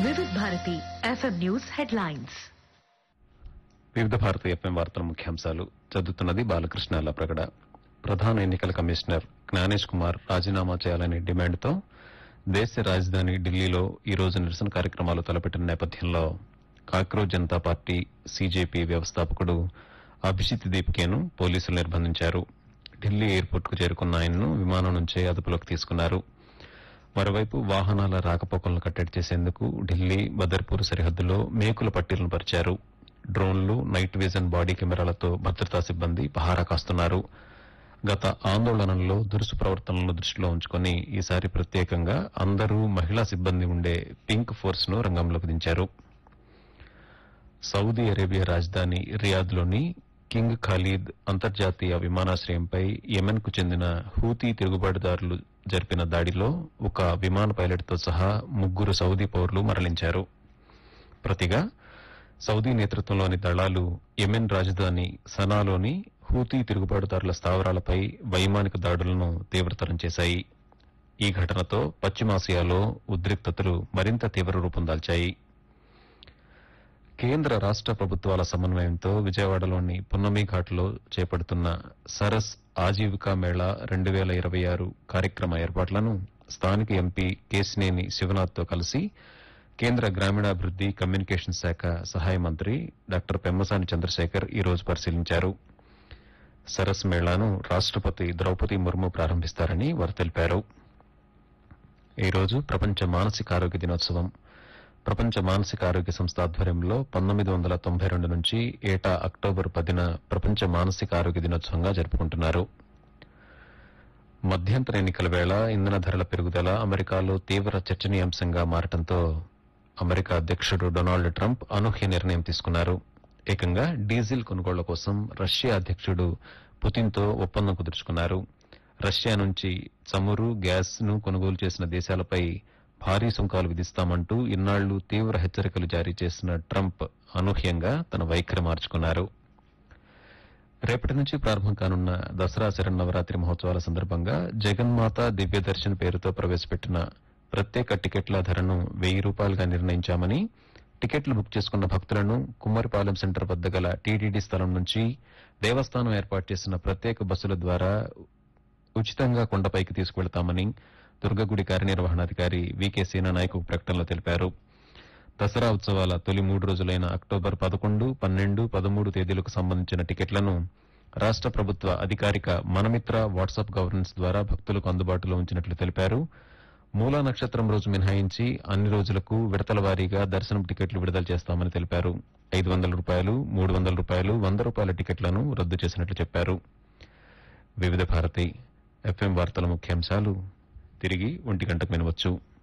వివిధ Bharati FM news headlines వివిధ భారత ఎఫ్ఎం వార్తల ముఖ్యాంశాలు చదువుతున్నది బాలకృష్ణ లప్రగడ ప్రధాన ఎన్నికల కమిషనర్ జ్ఞానేష్ కుమార్ రాజీనామా చేయాలనే డిమాండ్తో దేశ రాజధాని ఢిల్లీలో ఈ రోజు నిరసన కార్యక్రమాలు తలపెట్టిన నేపథ్యంలో కాక్రోజ్ జనతా పార్టీ సీజేపీ వ్యవస్థాపకుడు అభిజిత్ దీప్కేను పోలీసులు నిర్బంధించారు ఢిల్లీ ఎయిర్పోర్టుకు చేరుకున్న ఆయన్ను విమానం నుంచే అదుపులోకి తీసుకున్నారు మరోవైపు వాహనాల రాకపోకలను కట్టడి చేసేందుకు ఢిల్లీ బదర్పూర్ సరిహద్దులో మేకుల పట్టీలను పరిచారు డ్రోన్లు నైట్ విజన్ బాడీ కెమెరాలతో భద్రతా సిబ్బంది పహారా కాస్తున్నారు గత ఆందోళనల్లో దురుసు ప్రవర్తనలను దృష్టిలో ఉంచుకొని ఈసారి ప్రత్యేకంగా అందరూ మహిళా సిబ్బంది ఉండే పింక్ ఫోర్స్ ను రంగంలోకి దించారు సౌదీ అరేబియా రాజధాని రియాద్లోని కింగ్ ఖాలీద్ అంతర్జాతీయ విమానాశ్రయంపై యెమెన్ కు చెందిన హూతీ తిరుగుబాటుదారులు జరిపిన దాడిలో ఒక విమాన పైలట్తో సహా ముగ్గురు సౌదీ పౌరులు మరణించారు ప్రతిగా సౌదీ నేతృత్వంలోని దళాలు యెమెన్ రాజధాని సనాలోని హూతీ తిరుగుబాటుదారుల స్థావరాలపై వైమానిక దాడులను తీవ్రతరం చేశాయి ఈ ఘటనతో పశ్చిమాసియాలో ఉద్రిక్తతలు మరింత తీవ్ర రూపం దాల్చాయి కేంద్ర రాష్ట ప్రభుత్వాల సమన్వయంతో విజయవాడలోని పున్నమి ఘాట్లో చేపడుతున్న సరస్ ఆజీవికా మేళా రెండు వేల ఇరవై ఆరు కార్యక్రమ ఏర్పాట్లను స్థానిక ఎంపీ కేసినేని శివనాథ్తో కలిసి కేంద్ర గ్రామీణాభివృద్ది కమ్యూనికేషన్ శాఖ సహాయ మంత్రి డాక్టర్ పెమ్మసాని చంద్రశేఖర్ ఈ రోజు పరిశీలించారు సరస్ మేళాను రాష్టపతి ద్రౌపది ముర్ము ప్రారంభిస్తారని వారు తెలిపారు ఈ రోజు ప్రపంచ మానసిక ఆరోగ్య దినోత్సవం ప్రపంచ మానసిక ఆరోగ్య సంస్థ ఆధ్వర్యంలో పంతొమ్మిది వందల తొంభై రెండు నుంచి ఏటా అక్టోబర్ పదిన ప్రపంచ మానసిక ఆరోగ్య దినోత్సవంగా జరుపుకుంటున్నారు మధ్యంతర ఎన్నికల వేళ ఇంధన ధరల పెరుగుదల అమెరికాలో తీవ్ర చర్చనీయాంశంగా మారటంతో అమెరికా అధ్యక్షుడు డొనాల్డ్ ట్రంప్ అనూహ్య నిర్ణయం తీసుకున్నారు ఏకంగా డీజిల్ కొనుగోళ్ల కోసం రష్యా అధ్యక్షుడు పుతిన్తో ఒప్పందం కుదుర్చుకున్నారు రష్యా నుంచి చమురు గ్యాస్ ను కొనుగోలు చేసిన దేశాలపై భారీ సుంకాలు విధిస్తామంటూ ఇన్నాళ్లు తీవ్ర హెచ్చరికలు జారీ చేసిన ట్రంప్ అనూహ్యంగా తన వైఖరి మార్చుకున్నారు రేపటి నుంచి ప్రారంభం కానున్న దసరా శరన్నవరాత్రి మహోత్సవాల సందర్భంగా జగన్మాత దివ్య దర్శన్ పేరుతో ప్రవేశపెట్టిన ప్రత్యేక టికెట్ల ధరను వెయ్యి రూపాయలుగా నిర్ణయించామని టికెట్లు బుక్ చేసుకున్న భక్తులను కుమ్మరిపాలెం సెంటర్ వద్ద గల టీటీడీ స్థలం నుంచి దేవస్థానం ఏర్పాటు చేసిన ప్రత్యేక బస్సుల ద్వారా ఉచితంగా కొండపైకి తీసుకువెళతామని దుర్గగుడి కార్యనిర్వహణాధికారి వికే సేనానాయక్ ఒక ప్రకటనలో తెలిపారు దసరా ఉత్సవాల తొలి మూడు రోజులైన అక్టోబర్ పదకొండు పన్నెండు పదమూడు తేదీలకు సంబంధించిన టికెట్లను రాష్ట ప్రభుత్వ అధికారిక మనమిత్ర వాట్సాప్ గవర్నెన్స్ ద్వారా భక్తులకు అందుబాటులో ఉంచినట్లు తెలిపారు మూలా నక్షత్రం రోజు మినహాయించి అన్ని రోజులకు విడతల వారీగా దర్శనం టికెట్లు విడుదల చేస్తామని తెలిపారు ఐదు వందల రూపాయలు మూడు వందల రూపాయలు వంద రూపాయల టికెట్లను రద్దు చేసినట్లు చెప్పారు వివిధ భారతి ఎఫ్ఎం వార్తల ముఖ్యాంశాలు తిరిగి ఒంటి గంటకు వినవచ్చు